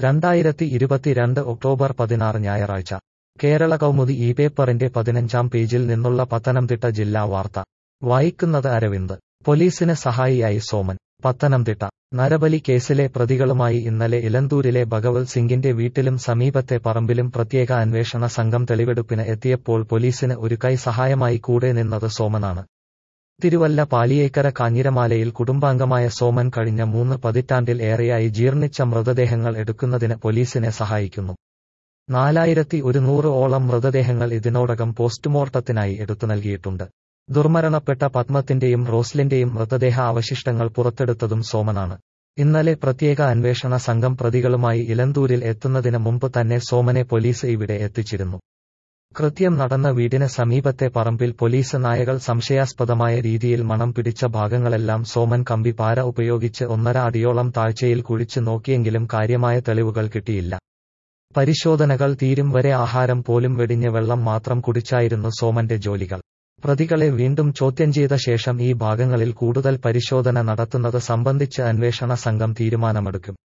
രണ്ടായിരത്തി ഇരുപത്തിരണ്ട് ഒക്ടോബർ പതിനാറ് ഞായറാഴ്ച കേരള കൗമുദി ഈ പേപ്പറിന്റെ പതിനഞ്ചാം പേജിൽ നിന്നുള്ള പത്തനംതിട്ട ജില്ലാ വാർത്ത വായിക്കുന്നത് അരവിന്ദ് പോലീസിന് സഹായിയായി സോമൻ പത്തനംതിട്ട നരബലി കേസിലെ പ്രതികളുമായി ഇന്നലെ ഇലന്തൂരിലെ ഭഗവത് സിംഗിന്റെ വീട്ടിലും സമീപത്തെ പറമ്പിലും പ്രത്യേക അന്വേഷണ സംഘം തെളിവെടുപ്പിന് എത്തിയപ്പോൾ പോലീസിന് ഒരു കൈ സഹായമായി കൂടെ നിന്നത് സോമനാണ് തിരുവല്ല പാലിയേക്കര കാഞ്ഞിരമാലയിൽ കുടുംബാംഗമായ സോമൻ കഴിഞ്ഞ മൂന്ന് പതിറ്റാണ്ടിൽ ഏറെയായി ജീർണിച്ച മൃതദേഹങ്ങൾ എടുക്കുന്നതിന് പോലീസിനെ സഹായിക്കുന്നു നാലായിരത്തി ഒരുന്നൂറ് ഓളം മൃതദേഹങ്ങൾ ഇതിനോടകം പോസ്റ്റ്മോർട്ടത്തിനായി എടുത്തു നൽകിയിട്ടുണ്ട് ദുർമരണപ്പെട്ട പത്മത്തിന്റെയും റോസ്ലിന്റെയും മൃതദേഹ അവശിഷ്ടങ്ങൾ പുറത്തെടുത്തതും സോമനാണ് ഇന്നലെ പ്രത്യേക അന്വേഷണ സംഘം പ്രതികളുമായി ഇലന്തൂരിൽ എത്തുന്നതിന് മുമ്പ് തന്നെ സോമനെ പോലീസ് ഇവിടെ എത്തിച്ചിരുന്നു കൃത്യം നടന്ന വീടിന് സമീപത്തെ പറമ്പിൽ പോലീസ് നായകൾ സംശയാസ്പദമായ രീതിയിൽ മണം പിടിച്ച ഭാഗങ്ങളെല്ലാം സോമൻ കമ്പി പാര ഉപയോഗിച്ച് ഒന്നര അടിയോളം താഴ്ചയിൽ കുഴിച്ചു നോക്കിയെങ്കിലും കാര്യമായ തെളിവുകൾ കിട്ടിയില്ല പരിശോധനകൾ തീരും വരെ ആഹാരം പോലും വെടിഞ്ഞ വെള്ളം മാത്രം കുടിച്ചായിരുന്നു സോമന്റെ ജോലികൾ പ്രതികളെ വീണ്ടും ചോദ്യം ചെയ്ത ശേഷം ഈ ഭാഗങ്ങളിൽ കൂടുതൽ പരിശോധന നടത്തുന്നത് സംബന്ധിച്ച് അന്വേഷണ സംഘം തീരുമാനമെടുക്കും